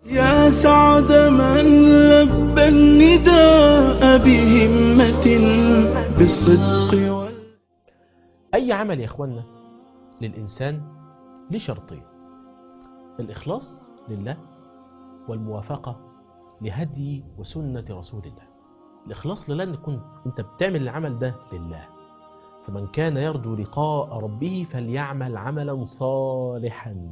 يا سعد من لبى النداء بهمة بالصدق وال... أي عمل يا إخوانا للإنسان لشرطين الإخلاص لله والموافقة لهدي وسنة رسول الله الإخلاص لله أن يكون أنت بتعمل العمل ده لله فمن كان يرجو لقاء ربه فليعمل عملا صالحا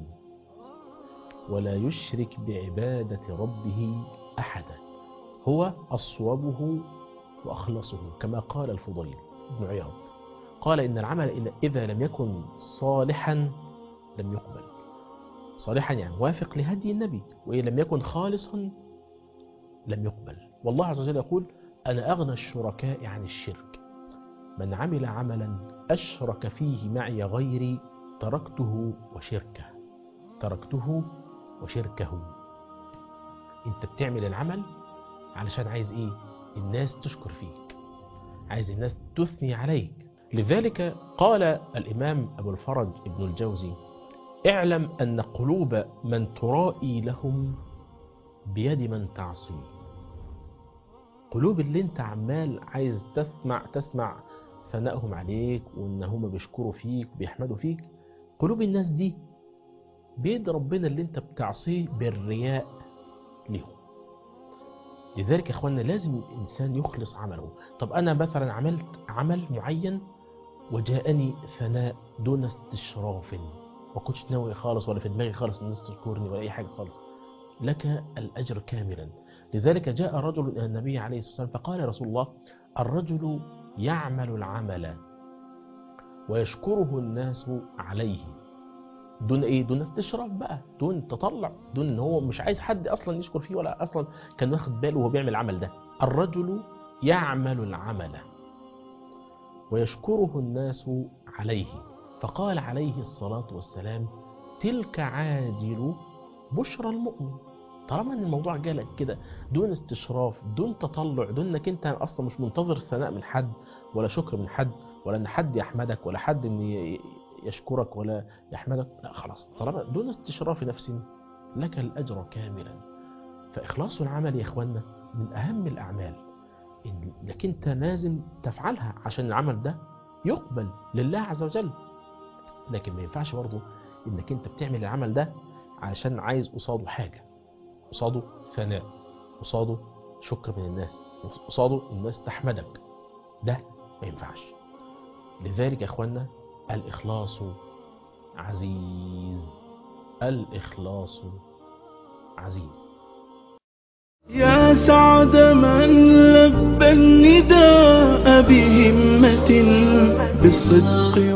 ولا يشرك بعبادة ربه أحدا هو أصوبه وأخلصه كما قال الفضيل بن عياض قال إن العمل إذا لم يكن صالحا لم يقبل صالحا يعني وافق لهدي النبي وإن لم يكن خالصا لم يقبل والله عز وجل يقول أنا أغنى الشركاء عن الشرك من عمل عملا أشرك فيه معي غيري تركته وشركه تركته وشركه انت بتعمل العمل علشان عايز ايه الناس تشكر فيك عايز الناس تثني عليك لذلك قال الإمام أبو الفرج ابن الجوزي اعلم أن قلوب من ترائي لهم بيد من تعصي قلوب اللي انت عمال عايز تسمع تسمع ثنائهم عليك وان هم بيشكروا فيك وبيحمدوا فيك قلوب الناس دي بيد ربنا اللي انت بتعصيه بالرياء لهم لذلك يا اخوانا لازم الانسان يخلص عمله طب انا مثلا عملت عمل معين وجاءني ثناء دون استشراف ما كنتش ناوي خالص ولا في دماغي خالص الناس تذكرني ولا اي حاجه خالص لك الاجر كاملا لذلك جاء رجل الى النبي عليه الصلاه والسلام فقال يا رسول الله الرجل يعمل العمل ويشكره الناس عليه دون ايه دون استشراف بقى دون تطلع دون ان هو مش عايز حد اصلا يشكر فيه ولا اصلا كان واخد باله وهو بيعمل العمل ده الرجل يعمل العمل ويشكره الناس عليه فقال عليه الصلاة والسلام تلك عاجل بشرى المؤمن طالما ان الموضوع جالك كده دون استشراف دون تطلع دون انك انت اصلا مش منتظر ثناء من حد ولا شكر من حد ولا ان حد يحمدك ولا حد ان يشكرك ولا يحمدك لا خلاص طالما دون استشراف نفس لك الأجر كاملا فإخلاص العمل يا إخوانا من أهم الأعمال لك أنت لازم تفعلها عشان العمل ده يقبل لله عز وجل لكن ما ينفعش برضه إنك أنت بتعمل العمل ده علشان عايز قصاده حاجة قصاده ثناء قصاده شكر من الناس قصاده الناس تحمدك ده ما ينفعش لذلك يا إخوانا الإخلاص عزيز الإخلاص عزيز يا سعد من لبى النداء بهمة بالصدق